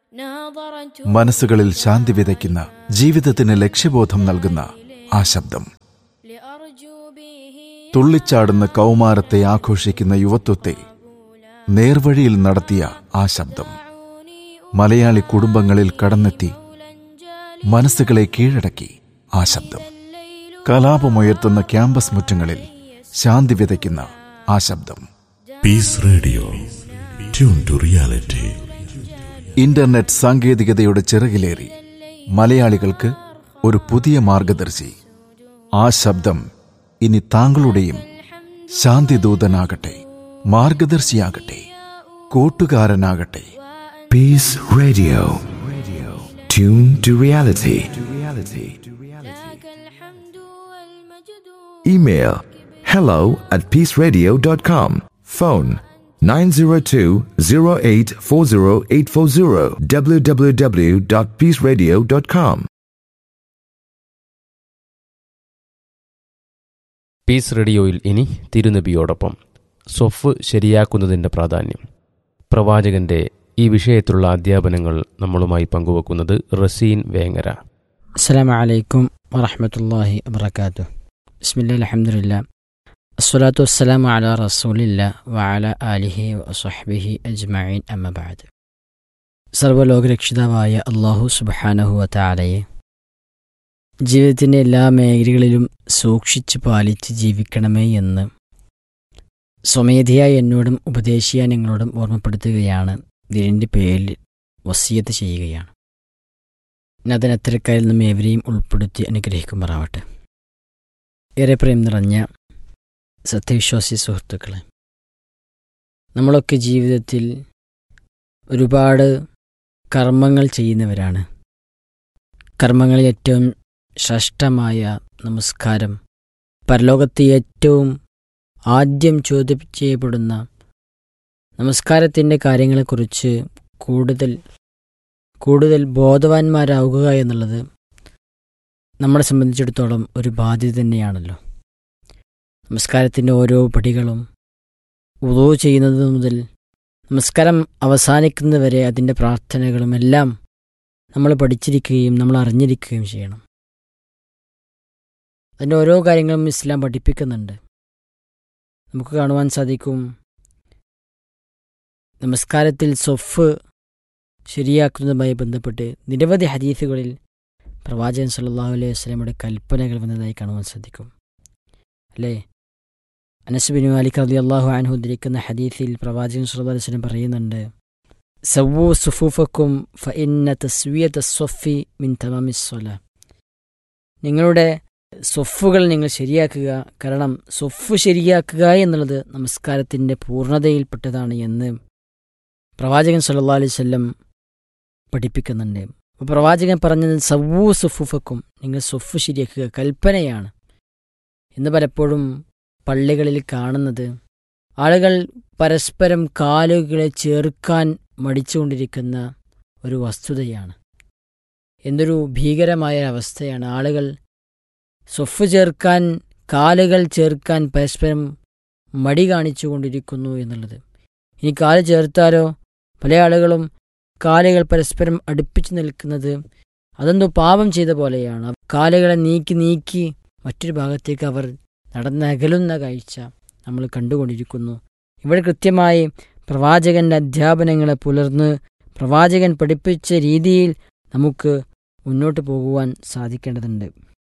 മനസ്സുകളിൽ ശാന്തി വിതയ്ക്കുന്ന ജീവിതത്തിന് ലക്ഷ്യബോധം നൽകുന്ന ആ ശബ്ദം തുള്ളിച്ചാടുന്ന കൗമാരത്തെ ആഘോഷിക്കുന്ന യുവത്വത്തെ നേർവഴിയിൽ നടത്തിയ ആ ശബ്ദം മലയാളി കുടുംബങ്ങളിൽ കടന്നെത്തി മനസ്സുകളെ കീഴടക്കി ആ ശബ്ദം കലാപമുയർത്തുന്ന ക്യാമ്പസ് മുറ്റങ്ങളിൽ ശാന്തി വിതയ്ക്കുന്ന ആ ശബ്ദം peace radio tune to reality internet സാങ്കേതികതയുടെ ചിറകിലേറി മലയാളികൾക്ക് ഒരു പുതിയ മാർഗദർശി ആ ശബ്ദം ഇനി താങ്കളുടെയും ശാന്തിദൂതനാകട്ടെ മാർഗദർശിയാകട്ടെ കൂട്ടുകാരനാകട്ടെ Peace Radio. Tune to reality. Email hello at peaceradio.com. Phone 902-0840840 www.peaceradio.com. Peace റേഡിയോയിൽ ഇനി തിരുനബിയോടൊപ്പം സ്വഫ് ശരിയാക്കുന്നതിൻ്റെ പ്രാധാന്യം പ്രവാചകന്റെ ഈ വിഷയത്തിലുള്ള അധ്യാപനങ്ങൾ നമ്മളുമായി പങ്കുവെക്കുന്നത് റസീൻ വേങ്ങര السلام عليكم ورحمة الله وبركاته بسم الله الحمد لله الصلاة والسلام على رسول الله وعلى آله وصحبه أجمعين أما بعد സർവ്വലോകരക്ഷിതാവായ അള്ളാഹു സുബാനഹുവ താലയെ ജീവിതത്തിൻ്റെ എല്ലാ മേഖലകളിലും സൂക്ഷിച്ച് പാലിച്ച് ജീവിക്കണമേ എന്ന് സ്വമേധയായി എന്നോടും ഉപദേശിയാൻ നിങ്ങളോടും ഓർമ്മപ്പെടുത്തുകയാണ് ഇതിൻ്റെ പേരിൽ വസീയത്ത് ചെയ്യുകയാണ് അതിനത്തരക്കാരിൽ നിന്നും ഏവരെയും ഉൾപ്പെടുത്തി അനുഗ്രഹിക്കുമാറാവട്ടെ ഏറെ പ്രേം നിറഞ്ഞ സത്യവിശ്വാസി സുഹൃത്തുക്കളെ നമ്മളൊക്കെ ജീവിതത്തിൽ ഒരുപാട് കർമ്മങ്ങൾ ചെയ്യുന്നവരാണ് കർമ്മങ്ങളിൽ ഏറ്റവും ശ്രേഷ്ഠമായ നമസ്കാരം പരലോകത്ത് ഏറ്റവും ആദ്യം ചോദ്യം ചെയ്യപ്പെടുന്ന നമസ്കാരത്തിൻ്റെ കാര്യങ്ങളെക്കുറിച്ച് കൂടുതൽ കൂടുതൽ ബോധവാന്മാരാവുക എന്നുള്ളത് നമ്മളെ സംബന്ധിച്ചിടത്തോളം ഒരു ബാധ്യത തന്നെയാണല്ലോ നമസ്കാരത്തിൻ്റെ ഓരോ പടികളും ഉദോ ചെയ്യുന്നത് മുതൽ നമസ്കാരം അവസാനിക്കുന്നവരെ അതിൻ്റെ പ്രാർത്ഥനകളും എല്ലാം നമ്മൾ പഠിച്ചിരിക്കുകയും നമ്മൾ അറിഞ്ഞിരിക്കുകയും ചെയ്യണം അതിൻ്റെ ഓരോ കാര്യങ്ങളും ഇസ്ലാം പഠിപ്പിക്കുന്നുണ്ട് നമുക്ക് കാണുവാൻ സാധിക്കും നമസ്കാരത്തിൽ സൊഫ് ശരിയാക്കുന്നതുമായി ബന്ധപ്പെട്ട് നിരവധി ഹദീസുകളിൽ പ്രവാചകൻ സല്ലല്ലാഹു അലൈഹി വസല്ലമയുടെ കൽപ്പനകൾ വന്നതായി കാണുവാൻ സാധിക്കും അല്ലേ അനസ് ബിൻ മാലിക് റളിയല്ലാഹു അൻഹു ഉദ്ധരിക്കുന്ന ഹദീസിൽ പ്രവാചകൻ സല്ലല്ലാഹു അലൈഹി വസല്ലം പറയുന്നുണ്ട് സവ്വു സുഫൂഫക്കും ഫഇന്ന തസ്വിയത സ്വഫി മിൻ തമാമിസ്വല നിങ്ങളുടെ സ്വഫുകൾ നിങ്ങൾ ശരിയാക്കുക കാരണം സ്വഫ് ശരിയാക്കുക എന്നുള്ളത് നമസ്കാരത്തിൻ്റെ പൂർണ്ണതയിൽപ്പെട്ടതാണ് എന്ന് പ്രവാചകൻ സല്ലല്ലാഹു അലൈഹി വസല്ലം പഠിപ്പിക്കുന്നുണ്ട് അപ്പോൾ പ്രവാചകൻ പറഞ്ഞത് സവ്വു സുഫുഫക്കും നിങ്ങൾ സ്വഫ് ശരിയാക്കുക കൽപ്പനയാണ് എന്ന് പലപ്പോഴും പള്ളികളിൽ കാണുന്നത് ആളുകൾ പരസ്പരം കാലുകളെ ചേർക്കാൻ മടിച്ചുകൊണ്ടിരിക്കുന്ന ഒരു വസ്തുതയാണ് എന്തൊരു ഭീകരമായ അവസ്ഥയാണ് ആളുകൾ സ്വഫ് ചേർക്കാൻ കാലുകൾ ചേർക്കാൻ പരസ്പരം മടി കാണിച്ചുകൊണ്ടിരിക്കുന്നു എന്നുള്ളത് ഇനി കാല് ചേർത്താലോ പല ആളുകളും കാലുകൾ പരസ്പരം അടുപ്പിച്ചു നിൽക്കുന്നത് അതെന്തോ പാപം ചെയ്ത പോലെയാണ് കാലുകളെ നീക്കി നീക്കി മറ്റൊരു ഭാഗത്തേക്ക് അവർ നടന്നകലുന്ന കാഴ്ച നമ്മൾ കണ്ടുകൊണ്ടിരിക്കുന്നു ഇവിടെ കൃത്യമായി പ്രവാചകന്റെ അധ്യാപനങ്ങളെ പുലർന്ന് പ്രവാചകൻ പഠിപ്പിച്ച രീതിയിൽ നമുക്ക് മുന്നോട്ട് പോകുവാൻ സാധിക്കേണ്ടതുണ്ട്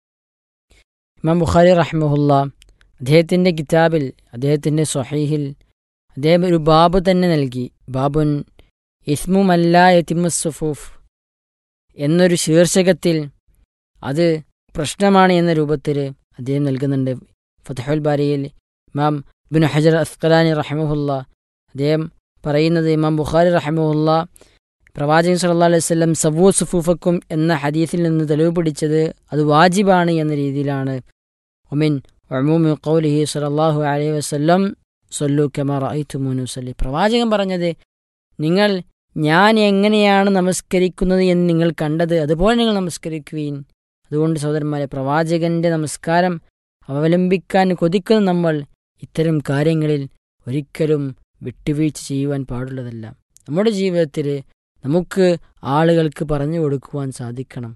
ഇമാം ബുഖാരി റഹ്മുല്ല അദ്ദേഹത്തിൻ്റെ കിതാബിൽ അദ്ദേഹത്തിൻ്റെ സ്വഹീഹിൽ അദ്ദേഹം ഒരു ബാബ് തന്നെ നൽകി ബാബുൻ ഇസ്മുമല്ല യത്തിമുസുഫൂഫ് എന്നൊരു ശീർഷകത്തിൽ അത് പ്രശ്നമാണ് എന്ന രൂപത്തിൽ അദ്ദേഹം നൽകുന്നുണ്ട് ഫതഹുൽ ബാരിയിൽ ഇമാം ബിൻ ഹജർ അസ്കലാനി റഹമുല്ല അദ്ദേഹം പറയുന്നത് ഇമാം ബുഖാരി റഹമുല്ല പ്രവാചകൻ സല്ലാ അലൈഹി സ്വലം സവൂ സുഫൂഫക്കും എന്ന ഹദീസിൽ നിന്ന് തെളിവ് പിടിച്ചത് അത് വാജിബാണ് എന്ന രീതിയിലാണ് ഒമിൻ ഒമൂമി കൗലിഹി സലാഹു അലൈഹി വസ്ലം സൊല്ലു കമാർ ഐത്തുമൂനു സല്ലി പ്രവാചകൻ പറഞ്ഞത് നിങ്ങൾ ഞാൻ എങ്ങനെയാണ് നമസ്കരിക്കുന്നത് എന്ന് നിങ്ങൾ കണ്ടത് അതുപോലെ നിങ്ങൾ നമസ്കരിക്കുവീൻ അതുകൊണ്ട് സഹോദരന്മാരെ പ്രവാചകന്റെ നമസ്കാരം അവലംബിക്കാൻ കൊതിക്കുന്ന നമ്മൾ ഇത്തരം കാര്യങ്ങളിൽ ഒരിക്കലും വിട്ടുവീഴ്ച ചെയ്യുവാൻ പാടുള്ളതല്ല നമ്മുടെ ജീവിതത്തിൽ നമുക്ക് ആളുകൾക്ക് പറഞ്ഞു കൊടുക്കുവാൻ സാധിക്കണം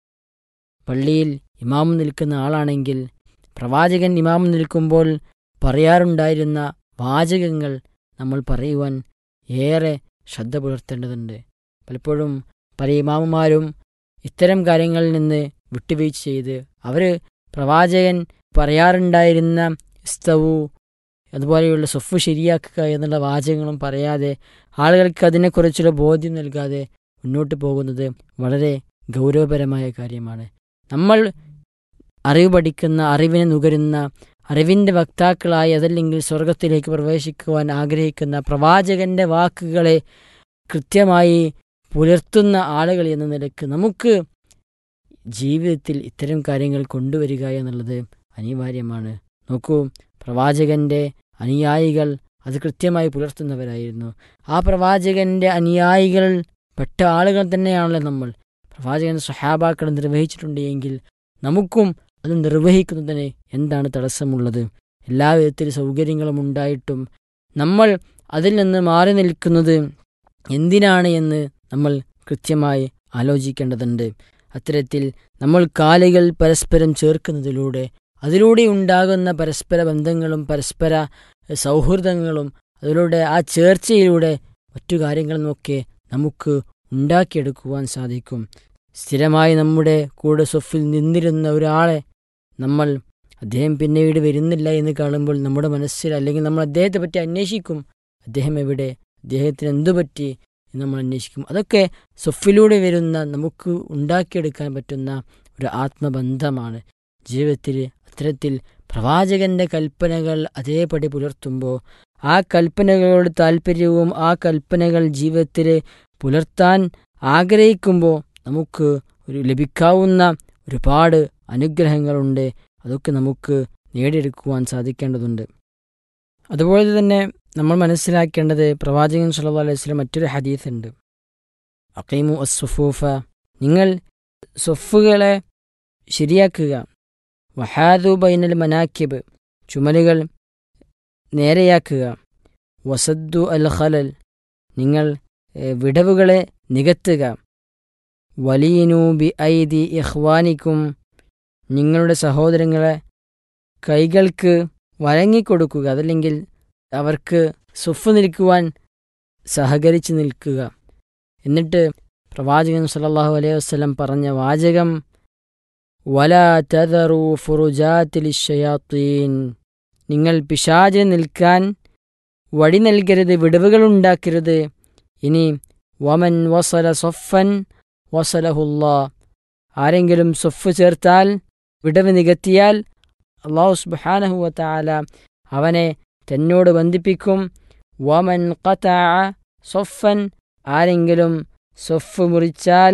പള്ളിയിൽ ഇമാമ് നിൽക്കുന്ന ആളാണെങ്കിൽ പ്രവാചകൻ ഇമാമ് നിൽക്കുമ്പോൾ പറയാറുണ്ടായിരുന്ന വാചകങ്ങൾ നമ്മൾ പറയുവാൻ ഏറെ ശ്രദ്ധ പുലർത്തേണ്ടതുണ്ട് പലപ്പോഴും പല ഇമാമുമാരും ഇത്തരം കാര്യങ്ങളിൽ നിന്ന് വിട്ടുവീഴ്ച ചെയ്ത് അവർ പ്രവാചകൻ പറയാറുണ്ടായിരുന്ന സ്തവു അതുപോലെയുള്ള സൊഫ് ശരിയാക്കുക എന്നുള്ള വാചകങ്ങളും പറയാതെ ആളുകൾക്ക് അതിനെക്കുറിച്ചുള്ള ബോധ്യം നൽകാതെ മുന്നോട്ട് പോകുന്നത് വളരെ ഗൗരവപരമായ കാര്യമാണ് നമ്മൾ അറിവ് പഠിക്കുന്ന അറിവിനെ നുകരുന്ന അറിവിൻ്റെ വക്താക്കളായി അതല്ലെങ്കിൽ സ്വർഗത്തിലേക്ക് പ്രവേശിക്കുവാൻ ആഗ്രഹിക്കുന്ന പ്രവാചകന്റെ വാക്കുകളെ കൃത്യമായി പുലർത്തുന്ന ആളുകൾ എന്ന നിലക്ക് നമുക്ക് ജീവിതത്തിൽ ഇത്തരം കാര്യങ്ങൾ കൊണ്ടുവരിക എന്നുള്ളത് അനിവാര്യമാണ് നോക്കൂ പ്രവാചകന്റെ അനുയായികൾ അത് കൃത്യമായി പുലർത്തുന്നവരായിരുന്നു ആ പ്രവാചകന്റെ അനുയായികൾ പെട്ട ആളുകൾ തന്നെയാണല്ലോ നമ്മൾ പ്രവാചകൻ സഹാബാക്കൾ നിർവഹിച്ചിട്ടുണ്ട് എങ്കിൽ നമുക്കും അത് നിർവഹിക്കുന്നതിന് എന്താണ് തടസ്സമുള്ളത് എല്ലാ വിധത്തിൽ സൗകര്യങ്ങളും ഉണ്ടായിട്ടും നമ്മൾ അതിൽ നിന്ന് മാറി നിൽക്കുന്നത് എന്തിനാണ് എന്ന് നമ്മൾ കൃത്യമായി ആലോചിക്കേണ്ടതുണ്ട് അത്തരത്തിൽ നമ്മൾ കാലുകൾ പരസ്പരം ചേർക്കുന്നതിലൂടെ അതിലൂടെ ഉണ്ടാകുന്ന പരസ്പര ബന്ധങ്ങളും പരസ്പര സൗഹൃദങ്ങളും അതിലൂടെ ആ ചേർച്ചയിലൂടെ മറ്റു കാര്യങ്ങളുമൊക്കെ നമുക്ക് ഉണ്ടാക്കിയെടുക്കുവാൻ സാധിക്കും സ്ഥിരമായി നമ്മുടെ കൂടെ സ്വഫിൽ നിന്നിരുന്ന ഒരാളെ നമ്മൾ അദ്ദേഹം പിന്നീട് വരുന്നില്ല എന്ന് കാണുമ്പോൾ നമ്മുടെ മനസ്സിൽ അല്ലെങ്കിൽ നമ്മൾ അദ്ദേഹത്തെ പറ്റി അന്വേഷിക്കും അദ്ദേഹം എവിടെ അദ്ദേഹത്തിന് എന്തു പറ്റി എന്ന് നമ്മൾ അന്വേഷിക്കും അതൊക്കെ സ്വഫിലൂടെ വരുന്ന നമുക്ക് ഉണ്ടാക്കിയെടുക്കാൻ പറ്റുന്ന ഒരു ആത്മബന്ധമാണ് ജീവിതത്തിൽ അത്തരത്തിൽ പ്രവാചകന്റെ കൽപ്പനകൾ അതേപടി പുലർത്തുമ്പോൾ ആ കൽപ്പനകളോട് താല്പര്യവും ആ കൽപ്പനകൾ ജീവിതത്തിൽ പുലർത്താൻ ആഗ്രഹിക്കുമ്പോൾ നമുക്ക് ഒരു ലഭിക്കാവുന്ന ഒരുപാട് അനുഗ്രഹങ്ങളുണ്ട് അതൊക്കെ നമുക്ക് നേടിയെടുക്കുവാൻ സാധിക്കേണ്ടതുണ്ട് അതുപോലെ തന്നെ നമ്മൾ മനസ്സിലാക്കേണ്ടത് പ്രവാചകൻ സല്ലല്ലാഹു അലൈഹി വസല്ലം മറ്റൊരു ഹദീസ് ഉണ്ട് അഖീമു അസ്സുഫൂഫ നിങ്ങൾ സ്വഫുകളെ ശരിയാക്കുക വഹാദു ബൈനൽ മനാക്കിബ് ചുമലുകൾ നേരെയാക്കുക വസദ്ദു അൽ ഖലൽ നിങ്ങൾ ഏ, വിടവുകളെ നികത്തുക വലിയനു ബി ഐദി ഇഖ്വാനിക്കും നിങ്ങളുടെ സഹോദരങ്ങളെ കൈകൾക്ക് വഴങ്ങിക്കൊടുക്കുക അതല്ലെങ്കിൽ അവർക്ക് സുഫ് നിൽക്കുവാൻ സഹകരിച്ച് നിൽക്കുക എന്നിട്ട് പ്രവാചകൻ സല്ലല്ലാഹു അലൈഹി വസല്ലം പറഞ്ഞ വാചകം വല തദറു ഫുറുജാത്തിലിഷയാത്തീൻ നിങ്ങൾ പിശാചിന് നിൽക്കാൻ വഴി നൽകരുത് വിടവുകൾ ഉണ്ടാക്കരുത് ഇനി വമൻ വസല സൊഫൻ വസലഹുല്ലാ ആരെങ്കിലും സൊഫ് ചേർത്താൽ വിടവ് നികത്തിയാൽ അള്ളാഹു സുബ്ഹാനഹു വതആല അവനെ തന്നോട് ബന്ധിപ്പിക്കും വമൻ ഖതഅ സൊഫൻ ആരെങ്കിലും സൊഫ് മുറിച്ചാൽ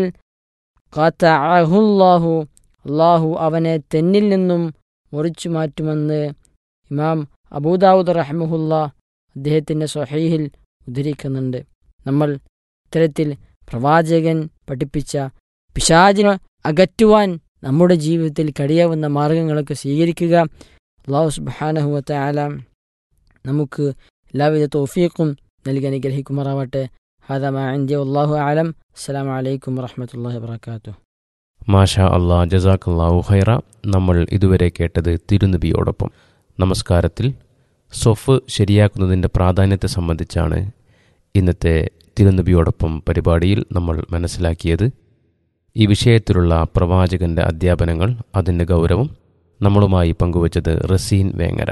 ഖതഅഹുല്ലാഹു അള്ളാഹു അവനെ തെന്നിൽ നിന്നും മുറിച്ചു മാറ്റുമെന്ന് ഇമാം അബൂദാവുദ് റഹ്മുല്ല അദ്ദേഹത്തിൻ്റെ സ്വഹീഹിൽ ഉദ്ധരിക്കുന്നുണ്ട് നമ്മൾ ഇത്തരത്തിൽ പ്രവാചകൻ പഠിപ്പിച്ച പിശാചിനെ അകറ്റുവാൻ നമ്മുടെ ജീവിതത്തിൽ കഴിയാവുന്ന മാർഗങ്ങളൊക്കെ സ്വീകരിക്കുക അള്ളാഹു സുബാനഹുവത്തെ ആലാം നമുക്ക് എല്ലാവിധ തോഫീഖും നൽകി അനുഗ്രഹിക്കുമാറാവട്ടെ ഹാദാ മാ ഇന്ത്യ അള്ളാഹു ആലം അസ്സലാമു അലൈക്കും വറഹമത്തല്ലാഹി വാത്തു മാഷാ അള്ളാ ജസാഖല്ലാഹു ഹൈറ നമ്മൾ ഇതുവരെ കേട്ടത് തിരുനബിയോടൊപ്പം നമസ്കാരത്തിൽ സൊഫ് ശരിയാക്കുന്നതിൻ്റെ പ്രാധാന്യത്തെ സംബന്ധിച്ചാണ് ഇന്നത്തെ തിരുനബിയോടൊപ്പം പരിപാടിയിൽ നമ്മൾ മനസ്സിലാക്കിയത് ഈ വിഷയത്തിലുള്ള പ്രവാചകന്റെ അധ്യാപനങ്ങൾ അതിൻ്റെ ഗൗരവം നമ്മളുമായി പങ്കുവച്ചത് റസീൻ വേങ്ങര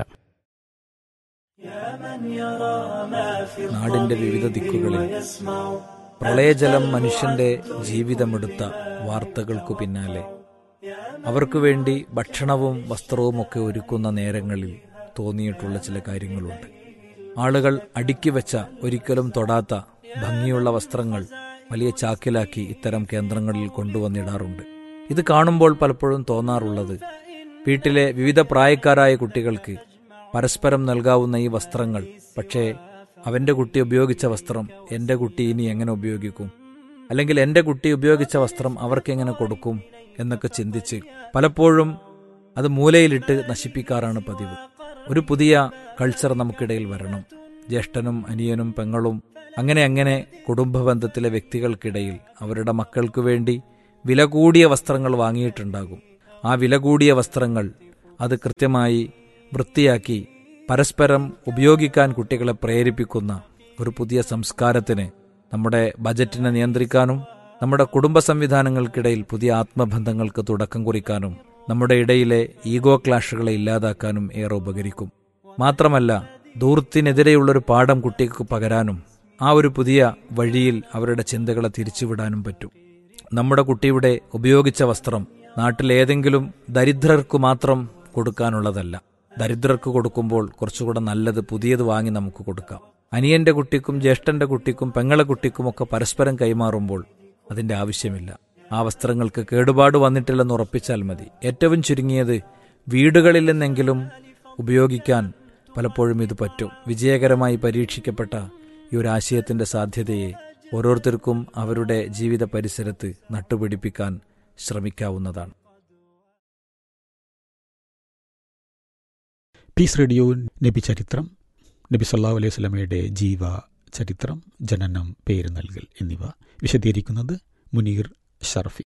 നാടിന്റെ വിവിധ ദിക്കുകളിൽ പ്രളയജലം മനുഷ്യന്റെ ജീവിതമെടുത്ത വാർത്തകൾക്കു പിന്നാലെ അവർക്കു വേണ്ടി ഭക്ഷണവും വസ്ത്രവും ഒക്കെ ഒരുക്കുന്ന നേരങ്ങളിൽ തോന്നിയിട്ടുള്ള ചില കാര്യങ്ങളുണ്ട് ആളുകൾ അടുക്കി വെച്ച ഒരിക്കലും തൊടാത്ത ഭംഗിയുള്ള വസ്ത്രങ്ങൾ വലിയ ചാക്കിലാക്കി ഇത്തരം കേന്ദ്രങ്ങളിൽ കൊണ്ടുവന്നിടാറുണ്ട് ഇത് കാണുമ്പോൾ പലപ്പോഴും തോന്നാറുള്ളത് വീട്ടിലെ വിവിധ പ്രായക്കാരായ കുട്ടികൾക്ക് പരസ്പരം നൽകാവുന്ന ഈ വസ്ത്രങ്ങൾ പക്ഷേ അവന്റെ കുട്ടി ഉപയോഗിച്ച വസ്ത്രം എന്റെ കുട്ടി ഇനി എങ്ങനെ ഉപയോഗിക്കും അല്ലെങ്കിൽ എന്റെ കുട്ടി ഉപയോഗിച്ച വസ്ത്രം അവർക്ക് എങ്ങനെ കൊടുക്കും എന്നൊക്കെ ചിന്തിച്ച് പലപ്പോഴും അത് മൂലയിലിട്ട് നശിപ്പിക്കാറാണ് പതിവ് ഒരു പുതിയ കൾച്ചർ നമുക്കിടയിൽ വരണം ജ്യേഷ്ഠനും അനിയനും പെങ്ങളും അങ്ങനെ അങ്ങനെ കുടുംബ ബന്ധത്തിലെ വ്യക്തികൾക്കിടയിൽ അവരുടെ മക്കൾക്ക് വേണ്ടി വില കൂടിയ വസ്ത്രങ്ങൾ വാങ്ങിയിട്ടുണ്ടാകും ആ വില കൂടിയ വസ്ത്രങ്ങൾ അത് കൃത്യമായി വൃത്തിയാക്കി പരസ്പരം ഉപയോഗിക്കാൻ കുട്ടികളെ പ്രേരിപ്പിക്കുന്ന ഒരു പുതിയ സംസ്കാരത്തിന് നമ്മുടെ ബജറ്റിനെ നിയന്ത്രിക്കാനും നമ്മുടെ കുടുംബ സംവിധാനങ്ങൾക്കിടയിൽ പുതിയ ആത്മബന്ധങ്ങൾക്ക് തുടക്കം കുറിക്കാനും നമ്മുടെ ഇടയിലെ ഈഗോ ക്ലാഷുകളെ ഇല്ലാതാക്കാനും ഏറെ ഉപകരിക്കും മാത്രമല്ല ദൂർത്തിനെതിരെയുള്ളൊരു പാഠം കുട്ടിക്ക് പകരാനും ആ ഒരു പുതിയ വഴിയിൽ അവരുടെ ചിന്തകളെ തിരിച്ചുവിടാനും പറ്റും നമ്മുടെ കുട്ടിയുടെ ഉപയോഗിച്ച വസ്ത്രം നാട്ടിലേതെങ്കിലും ദരിദ്രർക്ക് മാത്രം കൊടുക്കാനുള്ളതല്ല ദരിദ്രർക്ക് കൊടുക്കുമ്പോൾ കുറച്ചുകൂടെ നല്ലത് പുതിയത് വാങ്ങി നമുക്ക് കൊടുക്കാം അനിയന്റെ കുട്ടിക്കും ജ്യേഷ്ഠന്റെ കുട്ടിക്കും പെങ്ങളെ കുട്ടിക്കുമൊക്കെ പരസ്പരം കൈമാറുമ്പോൾ അതിന്റെ ആവശ്യമില്ല ആ വസ്ത്രങ്ങൾക്ക് കേടുപാട് വന്നിട്ടില്ലെന്ന് ഉറപ്പിച്ചാൽ മതി ഏറ്റവും ചുരുങ്ങിയത് വീടുകളിൽ നിന്നെങ്കിലും ഉപയോഗിക്കാൻ പലപ്പോഴും ഇത് പറ്റും വിജയകരമായി പരീക്ഷിക്കപ്പെട്ട ഈ ഒരു ആശയത്തിന്റെ സാധ്യതയെ ഓരോരുത്തർക്കും അവരുടെ ജീവിത പരിസരത്ത് നട്ടുപിടിപ്പിക്കാൻ ശ്രമിക്കാവുന്നതാണ് പീസ് റേഡിയോ നബി ചരിത്രം നബി സല്ലാഹു അലൈഹി സ്വലമയുടെ ജീവ ചരിത്രം ജനനം പേര് നൽകൽ എന്നിവ വിശദീകരിക്കുന്നത് മുനീർ ഷർഫി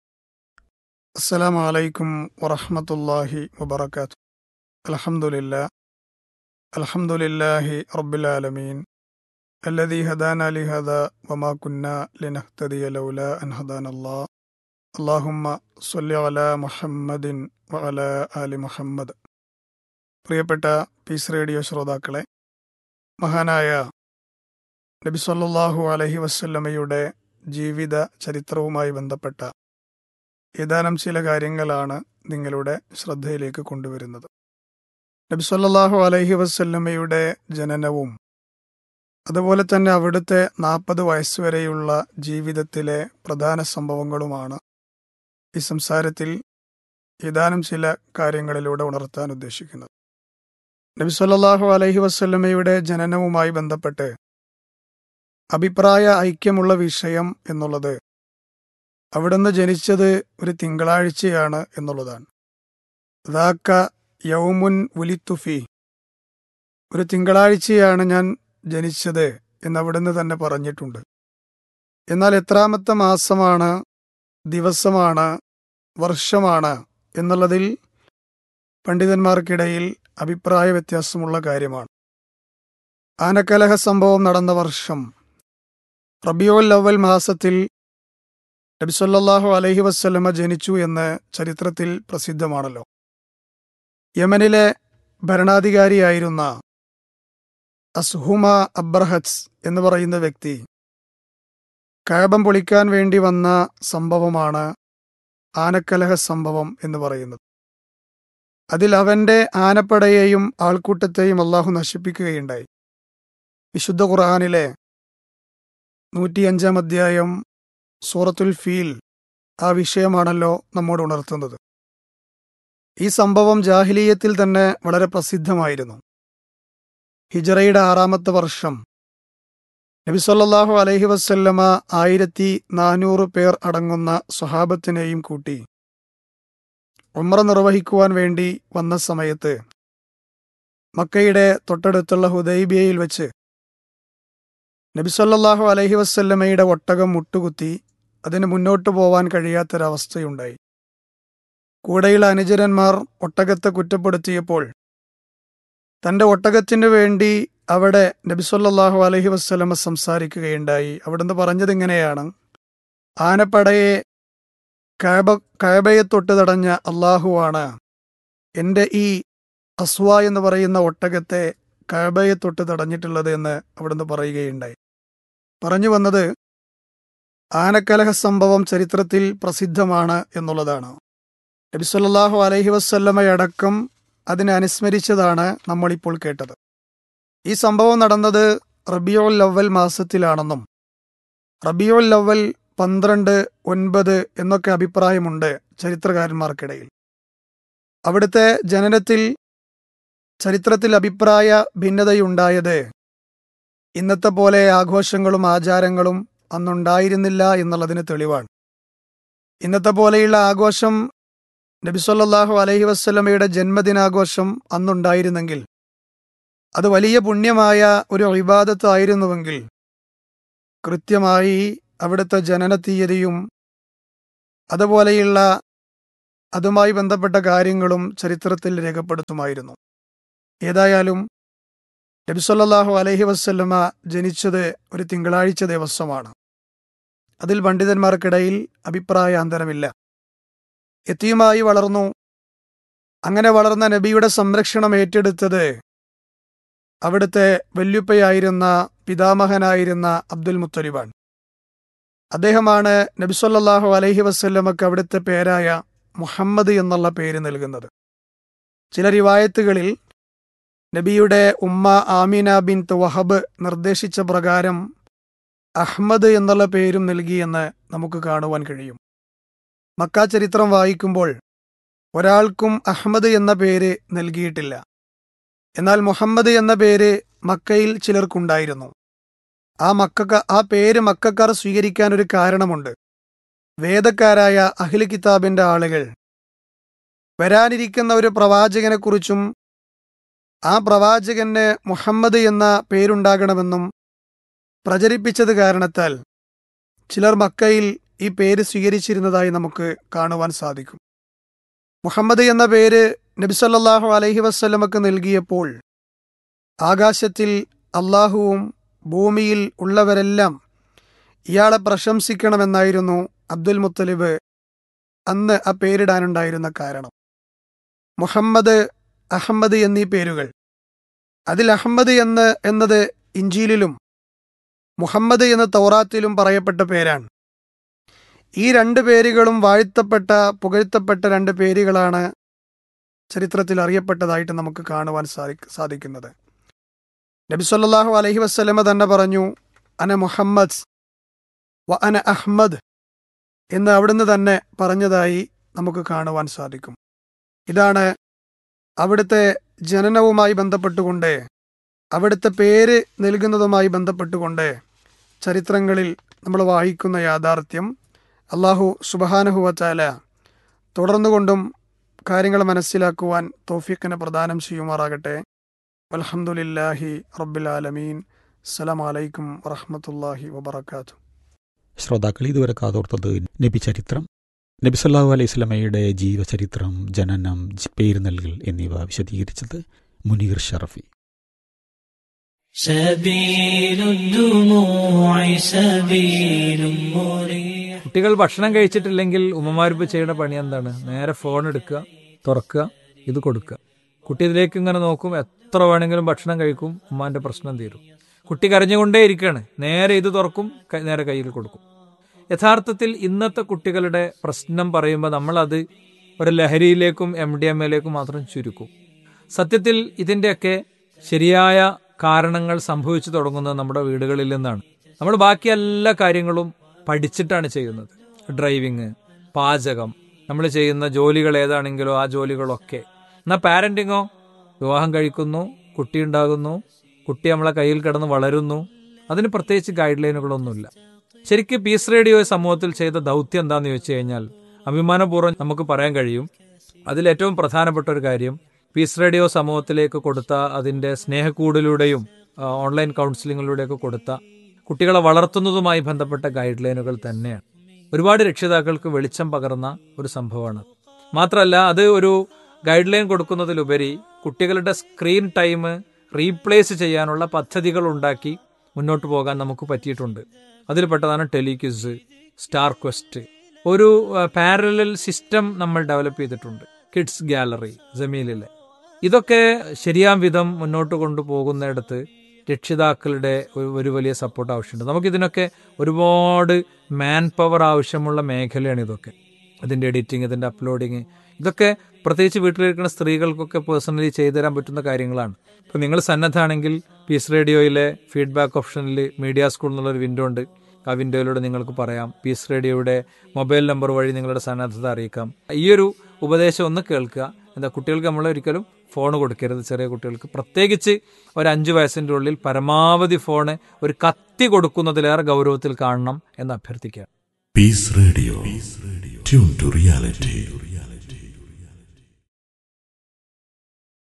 السلام عليكم ورحمة الله وبركاته الحمد لله الحمد لله رب العالمين الذي هدانا لهذا وما كنا لنهتدي لولا أن هدانا الله اللهم صل على محمد وعلى آل محمد പ്രിയപ്പെട്ട പീസ് റേഡിയോ ശ്രോതാക്കളെ മഹാനായ നബി സല്ലല്ലാഹു അലൈഹി വസല്ലമയുടെ ജീവിത ചരിത്രവുമായി ബന്ധപ്പെട്ട ഏതാനും ചില കാര്യങ്ങളാണ് നിങ്ങളുടെ ശ്രദ്ധയിലേക്ക് കൊണ്ടുവരുന്നത് നബി സല്ലല്ലാഹു അലൈഹി വസല്ലമയുടെ ജനനവും അതുപോലെ തന്നെ അവിടുത്തെ നാൽപ്പത് വയസ്സുവരെയുള്ള ജീവിതത്തിലെ പ്രധാന സംഭവങ്ങളുമാണ് ഈ സംസാരത്തിൽ ഏതാനും ചില കാര്യങ്ങളിലൂടെ ഉണർത്താൻ ഉദ്ദേശിക്കുന്നത് നബി സല്ലല്ലാഹു അലൈഹി വസല്ലമയുടെ ജനനവുമായി ബന്ധപ്പെട്ട് അഭിപ്രായ ഐക്യമുള്ള വിഷയം എന്നുള്ളത് അവിടുന്ന് ജനിച്ചത് ഒരു തിങ്കളാഴ്ചയാണ് എന്നുള്ളതാണ് ദാക്ക യൗമുൻ ഉലിത്തുഫി ഒരു തിങ്കളാഴ്ചയാണ് ഞാൻ ജനിച്ചത് എന്ന് അവിടുന്ന് തന്നെ പറഞ്ഞിട്ടുണ്ട് എന്നാൽ എത്രാമത്തെ മാസമാണ് ദിവസമാണ് വർഷമാണ് എന്നുള്ളതിൽ പണ്ഡിതന്മാർക്കിടയിൽ അഭിപ്രായ വ്യത്യാസമുള്ള കാര്യമാണ് ആനക്കലഹ സംഭവം നടന്ന വർഷം റബിയോൽ അവൽ മാസത്തിൽ നബിസല്ലാഹു അലൈഹി വസ്ലമ ജനിച്ചു എന്ന് ചരിത്രത്തിൽ പ്രസിദ്ധമാണല്ലോ യമനിലെ ഭരണാധികാരിയായിരുന്ന അസ്ഹുമ അബ്രഹത്സ് എന്ന് പറയുന്ന വ്യക്തി കഴബം പൊളിക്കാൻ വേണ്ടി വന്ന സംഭവമാണ് ആനക്കലഹ സംഭവം എന്ന് പറയുന്നത് അതിൽ അവന്റെ ആനപ്പടയെയും ആൾക്കൂട്ടത്തെയും അള്ളാഹു നശിപ്പിക്കുകയുണ്ടായി വിശുദ്ധ ഖുർആാനിലെ നൂറ്റിയഞ്ചാം അധ്യായം സൂറത്തുൽ ഫീൽ ആ വിഷയമാണല്ലോ നമ്മോട് ഉണർത്തുന്നത് ഈ സംഭവം ജാഹിലീയത്തിൽ തന്നെ വളരെ പ്രസിദ്ധമായിരുന്നു ഹിജറയുടെ ആറാമത്തെ വർഷം നബിസല്ലാഹു അലൈഹി വസല്ലമ ആയിരത്തി നാനൂറ് പേർ അടങ്ങുന്ന സ്വഹാബത്തിനെയും കൂട്ടി ഉമ്ര നിർവഹിക്കുവാൻ വേണ്ടി വന്ന സമയത്ത് മക്കയുടെ തൊട്ടടുത്തുള്ള ഹുദൈബിയയിൽ വെച്ച് നബിസല്ലാഹു അലൈഹി വസല്ലമയുടെ ഒട്ടകം മുട്ടുകുത്തി അതിന് മുന്നോട്ടു പോവാൻ കഴിയാത്തൊരവസ്ഥയുണ്ടായി കൂടെയുള്ള അനുചരന്മാർ ഒട്ടകത്തെ കുറ്റപ്പെടുത്തിയപ്പോൾ തന്റെ ഒട്ടകത്തിനു വേണ്ടി അവിടെ നബിസല്ലാഹു അലൈഹി വസ്ലമ സംസാരിക്കുകയുണ്ടായി അവിടുന്ന് പറഞ്ഞത് ഇങ്ങനെയാണ് ആനപ്പടയെ കഴബ കഴബയെ തൊട്ട് തടഞ്ഞ അള്ളാഹുവാണ് എൻ്റെ ഈ അസ്വ എന്ന് പറയുന്ന ഒട്ടകത്തെ കഴബയെ തൊട്ട് തടഞ്ഞിട്ടുള്ളത് എന്ന് അവിടുന്ന് പറയുകയുണ്ടായി പറഞ്ഞു വന്നത് ആനക്കലഹ സംഭവം ചരിത്രത്തിൽ പ്രസിദ്ധമാണ് എന്നുള്ളതാണ് നബിസ്വല്ലാഹു അലൈഹി വസ്ല്ലമയടക്കം അതിനെ അനുസ്മരിച്ചതാണ് നമ്മളിപ്പോൾ കേട്ടത് ഈ സംഭവം നടന്നത് റബിയോൽ ലവൽ മാസത്തിലാണെന്നും റബിയോൽ ലവൽ പന്ത്രണ്ട് ഒൻപത് എന്നൊക്കെ അഭിപ്രായമുണ്ട് ചരിത്രകാരന്മാർക്കിടയിൽ അവിടുത്തെ ജനനത്തിൽ ചരിത്രത്തിൽ അഭിപ്രായ ഭിന്നതയുണ്ടായത് ഇന്നത്തെ പോലെ ആഘോഷങ്ങളും ആചാരങ്ങളും അന്നുണ്ടായിരുന്നില്ല എന്നുള്ളതിന് തെളിവാണ് ഇന്നത്തെ പോലെയുള്ള ആഘോഷം നബിസൊല്ലാഹു അലൈഹി വസ്ലമയുടെ ജന്മദിനാഘോഷം അന്നുണ്ടായിരുന്നെങ്കിൽ അത് വലിയ പുണ്യമായ ഒരു ഇബാദത്തായിരുന്നുവെങ്കിൽ കൃത്യമായി അവിടുത്തെ ജനന തീയതിയും അതുപോലെയുള്ള അതുമായി ബന്ധപ്പെട്ട കാര്യങ്ങളും ചരിത്രത്തിൽ രേഖപ്പെടുത്തുമായിരുന്നു ഏതായാലും നബിസല്ലാഹു അലഹി വസ്ല്ലമ ജനിച്ചത് ഒരു തിങ്കളാഴ്ച ദിവസമാണ് അതിൽ പണ്ഡിതന്മാർക്കിടയിൽ അഭിപ്രായാന്തരമില്ല എത്തിയുമായി വളർന്നു അങ്ങനെ വളർന്ന നബിയുടെ സംരക്ഷണം ഏറ്റെടുത്തത് അവിടുത്തെ വല്യുപ്പയായിരുന്ന പിതാമഹനായിരുന്ന അബ്ദുൽ മുത്തലിബാണ് അദ്ദേഹമാണ് നബിസൊല്ലാഹു അലൈഹി വസ്ല്ലമക്ക് അവിടുത്തെ പേരായ മുഹമ്മദ് എന്നുള്ള പേര് നൽകുന്നത് ചില റിവായത്തുകളിൽ നബിയുടെ ഉമ്മ ആമിന ബിൻ വഹബ് നിർദ്ദേശിച്ച പ്രകാരം അഹ്മദ് എന്നുള്ള പേരും നൽകിയെന്ന് നമുക്ക് കാണുവാൻ കഴിയും മക്ക ചരിത്രം വായിക്കുമ്പോൾ ഒരാൾക്കും അഹ്മദ് എന്ന പേര് നൽകിയിട്ടില്ല എന്നാൽ മുഹമ്മദ് എന്ന പേര് മക്കയിൽ ചിലർക്കുണ്ടായിരുന്നു ആ മക്ക ആ പേര് മക്കാർ സ്വീകരിക്കാൻ ഒരു കാരണമുണ്ട് വേദക്കാരായ അഖില കിതാബിന്റെ ആളുകൾ വരാനിരിക്കുന്ന ഒരു പ്രവാചകനെക്കുറിച്ചും ആ പ്രവാചകന് മുഹമ്മദ് എന്ന പേരുണ്ടാകണമെന്നും പ്രചരിപ്പിച്ചത് കാരണത്താൽ ചിലർ മക്കയിൽ ഈ പേര് സ്വീകരിച്ചിരുന്നതായി നമുക്ക് കാണുവാൻ സാധിക്കും മുഹമ്മദ് എന്ന പേര് നബിസല്ലാഹു അലൈഹി വസ്ല്ലമക്ക് നൽകിയപ്പോൾ ആകാശത്തിൽ അള്ളാഹുവും ഭൂമിയിൽ ഉള്ളവരെല്ലാം ഇയാളെ പ്രശംസിക്കണമെന്നായിരുന്നു അബ്ദുൽ മുത്തലിബ് അന്ന് ആ പേരിടാനുണ്ടായിരുന്ന കാരണം മുഹമ്മദ് അഹമ്മദ് എന്നീ പേരുകൾ അതിൽ അഹമ്മദ് എന്ന് എന്നത് ഇഞ്ചീലിലും മുഹമ്മദ് എന്ന് തൗറാത്തിലും പറയപ്പെട്ട പേരാണ് ഈ രണ്ട് പേരുകളും വാഴ്ത്തപ്പെട്ട പുകഴ്ത്തപ്പെട്ട രണ്ട് പേരുകളാണ് ചരിത്രത്തിൽ അറിയപ്പെട്ടതായിട്ട് നമുക്ക് കാണുവാൻ സാധി സാധിക്കുന്നത് നബിസല്ലാഹു അലഹി വസ്ലമ തന്നെ പറഞ്ഞു അന മുഹമ്മദ് വ അന അഹ്മദ് എന്ന് അവിടുന്ന് തന്നെ പറഞ്ഞതായി നമുക്ക് കാണുവാൻ സാധിക്കും ഇതാണ് അവിടുത്തെ ജനനവുമായി ബന്ധപ്പെട്ടുകൊണ്ട് അവിടുത്തെ പേര് നൽകുന്നതുമായി ബന്ധപ്പെട്ടുകൊണ്ട് ചരിത്രങ്ങളിൽ നമ്മൾ വായിക്കുന്ന യാഥാർത്ഥ്യം അള്ളാഹു സുബഹാനുഹുവച്ചാല തുടർന്നുകൊണ്ടും കാര്യങ്ങൾ മനസ്സിലാക്കുവാൻ തോഫിക്കിനെ പ്രദാനം ചെയ്യുമാറാകട്ടെ അലഹമുല്ലാഹി റബ്ബിലാലമീൻ അസ്സലാമലൈക്കും വറഹമത്തല്ലാഹി വബർക്കാത്തു ശ്രോതാക്കൾ ഇതുവരെ കാതോർത്തത് നബി ചരിത്രം നബി സല്ലാഹു അലൈഹി സ്വലമയുടെ ജീവചരിത്രം ജനനം ജി- പേര് നൽകൽ എന്നിവ വിശദീകരിച്ചത് മുനീർ ഷറഫി سبيل الدموع سبيل مريح കുട്ടികൾ ഭക്ഷണം കഴിച്ചിട്ടില്ലെങ്കിൽ ഉമ്മമാരിപ്പോൾ ചെയ്യുന്ന പണി എന്താണ് നേരെ ഫോൺ എടുക്കുക തുറക്കുക ഇത് കൊടുക്കുക കുട്ടി ഇതിലേക്ക് ഇങ്ങനെ നോക്കും എത്ര വേണമെങ്കിലും ഭക്ഷണം കഴിക്കും ഉമ്മാന്റെ പ്രശ്നം തീരും കുട്ടി കരഞ്ഞുകൊണ്ടേ ഇരിക്കുകയാണ് നേരെ ഇത് തുറക്കും ക- നേരെ കയ്യിൽ കൊടുക്കും യഥാർത്ഥത്തിൽ ഇന്നത്തെ കുട്ടികളുടെ പ്രശ്നം പറയുമ്പോൾ നമ്മളത് ഒരു ലഹരിയിലേക്കും എം ഡി എം എയിലേക്കും മാത്രം ചുരുക്കും സത്യത്തിൽ ഇതിൻ്റെയൊക്കെ ശരിയായ കാരണങ്ങൾ സംഭവിച്ചു തുടങ്ങുന്നത് നമ്മുടെ വീടുകളിൽ നിന്നാണ് നമ്മൾ ബാക്കി എല്ലാ കാര്യങ്ങളും പഠിച്ചിട്ടാണ് ചെയ്യുന്നത് ഡ്രൈവിങ് പാചകം നമ്മൾ ചെയ്യുന്ന ജോലികൾ ഏതാണെങ്കിലോ ആ ജോലികളൊക്കെ എന്നാൽ പാരന്റിങ്ങോ വിവാഹം കഴിക്കുന്നു കുട്ടി ഉണ്ടാകുന്നു കുട്ടി നമ്മളെ കയ്യിൽ കിടന്ന് വളരുന്നു അതിന് പ്രത്യേകിച്ച് ഗൈഡ് ലൈനുകളൊന്നുമില്ല ശരിക്കും പീസ് റേഡിയോ സമൂഹത്തിൽ ചെയ്ത ദൗത്യം എന്താണെന്ന് ചോദിച്ചു കഴിഞ്ഞാൽ അഭിമാനപൂർവ്വം നമുക്ക് പറയാൻ കഴിയും അതിൽ ഏറ്റവും പ്രധാനപ്പെട്ട ഒരു കാര്യം പീസ് റേഡിയോ സമൂഹത്തിലേക്ക് കൊടുത്ത അതിന്റെ സ്നേഹക്കൂടിലൂടെയും ആ, ഓൺലൈൻ കൗൺസിലിങ്ങിലൂടെയൊക്കെ കൊടുത്ത കുട്ടികളെ വളർത്തുന്നതുമായി ബന്ധപ്പെട്ട ഗൈഡ് ലൈനുകൾ തന്നെയാണ് ഒരുപാട് രക്ഷിതാക്കൾക്ക് വെളിച്ചം പകർന്ന ഒരു സംഭവമാണ് മാത്രമല്ല അത് ഒരു ഗൈഡ് ലൈൻ കൊടുക്കുന്നതിലുപരി കുട്ടികളുടെ സ്ക്രീൻ ടൈം റീപ്ലേസ് ചെയ്യാനുള്ള പദ്ധതികൾ ഉണ്ടാക്കി മുന്നോട്ട് പോകാൻ നമുക്ക് പറ്റിയിട്ടുണ്ട് അതിൽപ്പെട്ടതാണ് ടെലിക്വിസ് സ്റ്റാർ ക്വസ്റ്റ് ഒരു പാരലൽ സിസ്റ്റം നമ്മൾ ഡെവലപ്പ് ചെയ്തിട്ടുണ്ട് കിഡ്സ് ഗാലറി ജമീലിലെ ഇതൊക്കെ ശരിയാം വിധം മുന്നോട്ട് കൊണ്ടുപോകുന്നിടത്ത് രക്ഷിതാക്കളുടെ ഒരു ഒരു വലിയ സപ്പോർട്ട് ആവശ്യമുണ്ട് നമുക്കിതിനൊക്കെ ഒരുപാട് മാൻ പവർ ആവശ്യമുള്ള മേഖലയാണ് ഇതൊക്കെ ഇതിൻ്റെ എഡിറ്റിംഗ് ഇതിൻ്റെ അപ്ലോഡിങ് ഇതൊക്കെ പ്രത്യേകിച്ച് വീട്ടിലിരിക്കുന്ന സ്ത്രീകൾക്കൊക്കെ പേഴ്സണലി ചെയ്തു തരാൻ പറ്റുന്ന കാര്യങ്ങളാണ് ഇപ്പം നിങ്ങൾ സന്നദ്ധാണെങ്കിൽ പീസ് റേഡിയോയിലെ ഫീഡ്ബാക്ക് ഓപ്ഷനിൽ മീഡിയ സ്കൂൾ എന്നുള്ളൊരു വിൻഡോ ഉണ്ട് ആ വിൻഡോയിലൂടെ നിങ്ങൾക്ക് പറയാം പീസ് റേഡിയോയുടെ മൊബൈൽ നമ്പർ വഴി നിങ്ങളുടെ സന്നദ്ധത അറിയിക്കാം ഈ ഒരു ഉപദേശം ഒന്ന് കേൾക്കുക എന്താ കുട്ടികൾക്ക് നമ്മൾ ഒരിക്കലും ഫോൺ കൊടുക്കരുത് ചെറിയ കുട്ടികൾക്ക് പ്രത്യേകിച്ച് ഒരു അഞ്ച് വയസ്സിൻ്റെ ഉള്ളിൽ പരമാവധി ഫോണ് ഒരു കത്തി കൊടുക്കുന്നതിലേറെ ഗൗരവത്തിൽ കാണണം എന്ന് അഭ്യർത്ഥിക്കുക Peace Radio. Tune to reality.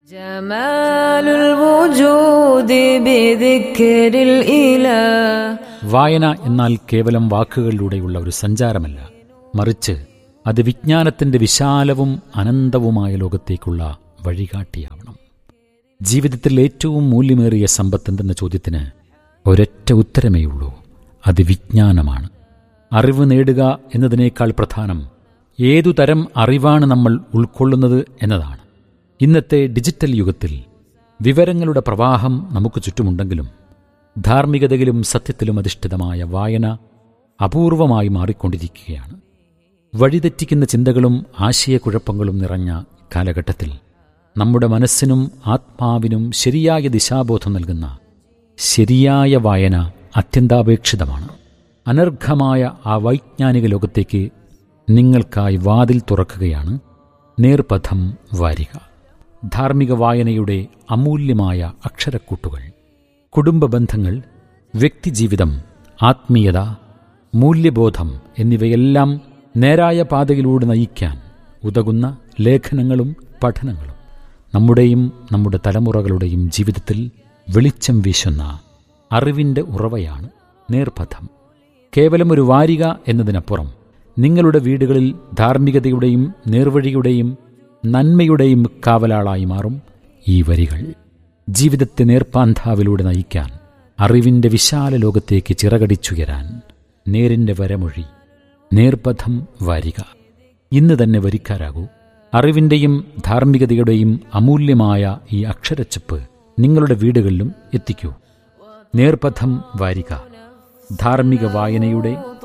جمال الوجود بذكر الإله വായന എന്നാൽ കേവലം വാക്കുകളിലൂടെയുള്ള ഒരു സഞ്ചാരമല്ല മറിച്ച് അത് വിജ്ഞാനത്തിന്റെ വിശാലവും അനന്തവുമായ ലോകത്തേക്കുള്ള വഴികാട്ടിയാവണം ജീവിതത്തിൽ ഏറ്റവും മൂല്യമേറിയ സമ്പത്തെന്തെന്ന ചോദ്യത്തിന് ഒരൊറ്റ ഉത്തരമേയുള്ളൂ അത് വിജ്ഞാനമാണ് അറിവ് നേടുക എന്നതിനേക്കാൾ പ്രധാനം ഏതു തരം അറിവാണ് നമ്മൾ ഉൾക്കൊള്ളുന്നത് എന്നതാണ് ഇന്നത്തെ ഡിജിറ്റൽ യുഗത്തിൽ വിവരങ്ങളുടെ പ്രവാഹം നമുക്ക് ചുറ്റുമുണ്ടെങ്കിലും ധാർമ്മികതയിലും സത്യത്തിലും അധിഷ്ഠിതമായ വായന അപൂർവമായി മാറിക്കൊണ്ടിരിക്കുകയാണ് വഴിതെറ്റിക്കുന്ന ചിന്തകളും ആശയക്കുഴപ്പങ്ങളും നിറഞ്ഞ കാലഘട്ടത്തിൽ നമ്മുടെ മനസ്സിനും ആത്മാവിനും ശരിയായ ദിശാബോധം നൽകുന്ന ശരിയായ വായന അത്യന്താപേക്ഷിതമാണ് അനർഘമായ ആ വൈജ്ഞാനിക ലോകത്തേക്ക് നിങ്ങൾക്കായി വാതിൽ തുറക്കുകയാണ് നേർപഥം വാരിക ധാർമ്മിക വായനയുടെ അമൂല്യമായ അക്ഷരക്കൂട്ടുകൾ കുടുംബ ബന്ധങ്ങൾ വ്യക്തിജീവിതം ആത്മീയത മൂല്യബോധം എന്നിവയെല്ലാം നേരായ പാതയിലൂടെ നയിക്കാൻ ഉതകുന്ന ലേഖനങ്ങളും പഠനങ്ങളും നമ്മുടെയും നമ്മുടെ തലമുറകളുടെയും ജീവിതത്തിൽ വെളിച്ചം വീശുന്ന അറിവിൻ്റെ ഉറവയാണ് നേർപഥം കേവലം ഒരു വാരിക എന്നതിനപ്പുറം നിങ്ങളുടെ വീടുകളിൽ ധാർമ്മികതയുടെയും നേർവഴിയുടെയും നന്മയുടെയും കാവലാളായി മാറും ഈ വരികൾ ജീവിതത്തെ നേർപ്പാന്താവിലൂടെ നയിക്കാൻ അറിവിന്റെ വിശാല ലോകത്തേക്ക് ചിറകടിച്ചുയരാൻ നേരിന്റെ വരമൊഴി നേർപഥം വാരിക ഇന്ന് തന്നെ വരിക്കാരാകൂ അറിവിന്റെയും ധാർമ്മികതയുടെയും അമൂല്യമായ ഈ അക്ഷരച്ചപ്പ് നിങ്ങളുടെ വീടുകളിലും എത്തിക്കൂ നേർപഥം വാരിക ധാർമ്മിക വായനയുടെ